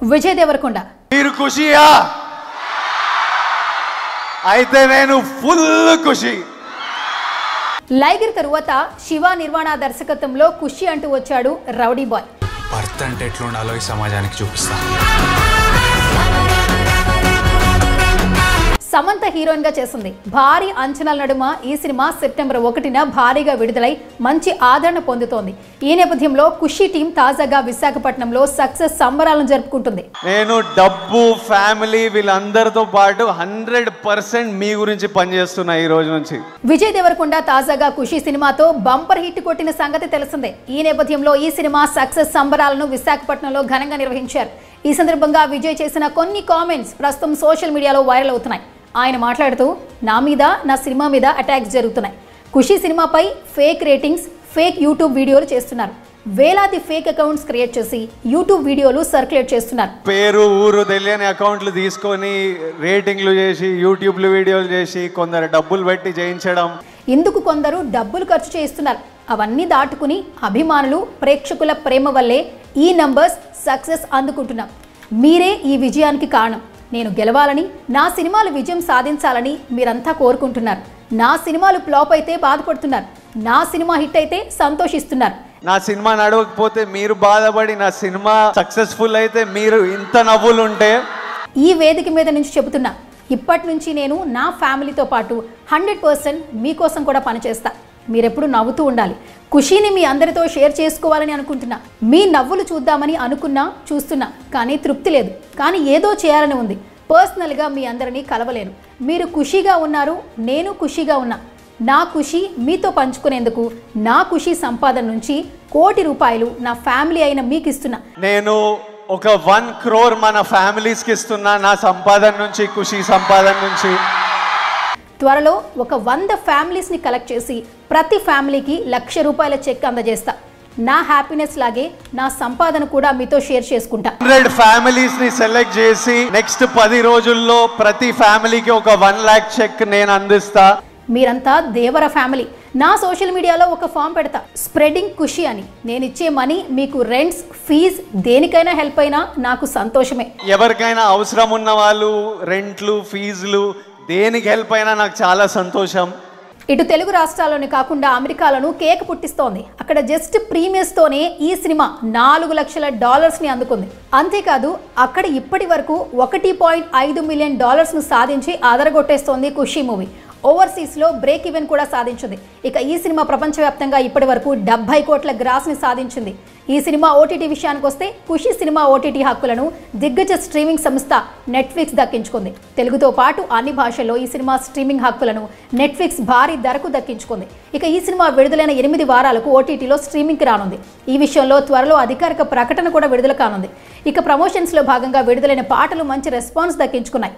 విజయ్ దేవరకొండ మీరు ఖుషియా అయితే నేను ఫుల్ ఖుషి లైగర్ తరువాత శివ నిర్వాణ దర్శకత్వంలో ఖుషి అంటూ వచ్చాడు రౌడీ బాయ్ భర్త అంటే ఎట్లుండాలో ఈ సమాజానికి చూపిస్తా సమంత హీరోయిన్ గా చేసింది భారీ అంచనాల నడుమ ఈ సినిమా సెప్టెంబర్ ఒకటిన భారీగా విడుదలై మంచి ఆదరణ పొందుతోంది ఈ నేపథ్యంలో ఖుషి టీం తాజాగా విశాఖపట్నంలో సక్సెస్ సంబరాలను జరుపుకుంటుంది నేను డబ్బు ఫ్యామిలీ వీళ్ళందరితో పాటు హండ్రెడ్ పర్సెంట్ మీ గురించి పనిచేస్తున్నా ఈ రోజు నుంచి విజయ్ దేవరకొండ తాజాగా ఖుషి సినిమాతో బంపర్ హిట్ కొట్టిన సంగతి తెలిసిందే ఈ నేపథ్యంలో ఈ సినిమా సక్సెస్ సంబరాలను విశాఖపట్నంలో ఘనంగా నిర్వహించారు ఈ సందర్భంగా విజయ్ చేసిన కొన్ని కామెంట్స్ ప్రస్తుతం సోషల్ మీడియాలో వైరల్ అవుతున్నాయి ఆయన మాట్లాడుతూ నా మీద నా సినిమా మీద అటాక్స్ జరుగుతున్నాయి ఖుషి సినిమాపై ఫేక్ రేటింగ్స్ ఫేక్ యూట్యూబ్ వీడియోలు చేస్తున్నారు వేలాది ఫేక్ అకౌంట్స్ క్రియేట్ చేసి యూట్యూబ్ వీడియోలు సర్క్యులేట్ చేస్తున్నారు పేరు ఊరు తెలియని అకౌంట్లు తీసుకొని రేటింగ్లు చేసి యూట్యూబ్లు వీడియోలు చేసి కొందరు డబ్బులు పెట్టి చేయించడం ఇందుకు కొందరు డబ్బులు ఖర్చు చేయిస్తున్నారు అవన్నీ దాటుకుని అభిమానులు ప్రేక్షకుల ప్రేమ వల్లే ఈ నంబర్స్ సక్సెస్ అందుకుంటున్నాం మీరే ఈ విజయానికి కారణం నేను గెలవాలని నా సినిమాలు విజయం సాధించాలని మీరంతా కోరుకుంటున్నారు నా సినిమాలు ఫ్లాప్ అయితే బాధపడుతున్నారు నా సినిమా హిట్ అయితే సంతోషిస్తున్నారు నా సినిమా నడవకపోతే మీరు బాధపడి నా సినిమా సక్సెస్ఫుల్ అయితే మీరు ఇంత నవ్వులు ఉంటే ఈ వేదిక మీద నుంచి చెబుతున్నా ఇప్పటి నుంచి నేను నా ఫ్యామిలీతో పాటు హండ్రెడ్ పర్సెంట్ మీకోసం కూడా పనిచేస్తా మీరెప్పుడు నవ్వుతూ ఉండాలి ఖుషీని మీ అందరితో షేర్ చేసుకోవాలని అనుకుంటున్నా మీ నవ్వులు చూద్దామని అనుకున్నా చూస్తున్నా కానీ తృప్తి లేదు కానీ ఏదో చేయాలని ఉంది పర్సనల్గా మీ అందరినీ కలవలేను మీరు ఖుషీగా ఉన్నారు నేను ఖుషీగా ఉన్నా నా ఖుషి మీతో పంచుకునేందుకు నా ఖుషి సంపాదన నుంచి కోటి రూపాయలు నా ఫ్యామిలీ అయిన మీకు ఇస్తున్నా నేను ఒక వన్ క్రోర్ మన ఫ్యామిలీస్కి ఇస్తున్నా నా సంపాదన నుంచి ఖుషి సంపాదన నుంచి త్వరలో ఒక వంద ఫ్యామిలీస్ని కలెక్ట్ చేసి ప్రతి ఫ్యామిలీకి లక్ష రూపాయల చెక్ అందజేస్తా నా హ్యాపీనెస్ లాగే నా సంపాదన కూడా మీతో షేర్ చేసుకుంటా హండ్రెడ్ ఫ్యామిలీస్ ని సెలెక్ట్ చేసి నెక్స్ట్ పది రోజుల్లో ప్రతి ఫ్యామిలీకి ఒక వన్ ల్యాక్ చెక్ నేను అందిస్తా మీరంతా దేవర ఫ్యామిలీ నా సోషల్ మీడియాలో ఒక ఫామ్ పెడతా స్ప్రెడింగ్ ఖుషి అని నేను ఇచ్చే మనీ మీకు రెంట్స్ ఫీజ్ దేనికైనా హెల్ప్ అయినా నాకు సంతోషమే ఎవరికైనా అవసరం ఉన్న వాళ్ళు రెంట్లు ఫీజులు దేనికి హెల్ప్ అయినా నాకు చాలా సంతోషం ఇటు తెలుగు రాష్ట్రాల్లోనే కాకుండా అమెరికాలోనూ కేక్ పుట్టిస్తోంది అక్కడ జస్ట్ ప్రీమియర్స్తోనే ఈ సినిమా నాలుగు లక్షల డాలర్స్ని అందుకుంది అంతేకాదు అక్కడ ఇప్పటి వరకు ఒకటి పాయింట్ ఐదు మిలియన్ డాలర్స్ను సాధించి ఆదరగొట్టేస్తోంది ఖుషి మూవీ ఓవర్సీస్లో బ్రేక్ ఈవెన్ కూడా సాధించింది ఇక ఈ సినిమా ప్రపంచవ్యాప్తంగా ఇప్పటి వరకు డెబ్బై కోట్ల గ్రాస్ని సాధించింది ఈ సినిమా ఓటీటీ విషయానికి వస్తే ఖుషి సినిమా ఓటీటీ హక్కులను దిగ్గజ స్ట్రీమింగ్ సంస్థ నెట్ఫ్లిక్స్ దక్కించుకుంది తెలుగుతో పాటు అన్ని భాషల్లో ఈ సినిమా స్ట్రీమింగ్ హక్కులను నెట్ఫ్లిక్స్ భారీ ధరకు దక్కించుకుంది ఇక ఈ సినిమా విడుదలైన ఎనిమిది వారాలకు ఓటీటీలో స్ట్రీమింగ్కి రానుంది ఈ విషయంలో త్వరలో అధికారిక ప్రకటన కూడా విడుదల కానుంది ఇక ప్రమోషన్స్లో భాగంగా విడుదలైన పాటలు మంచి రెస్పాన్స్ దక్కించుకున్నాయి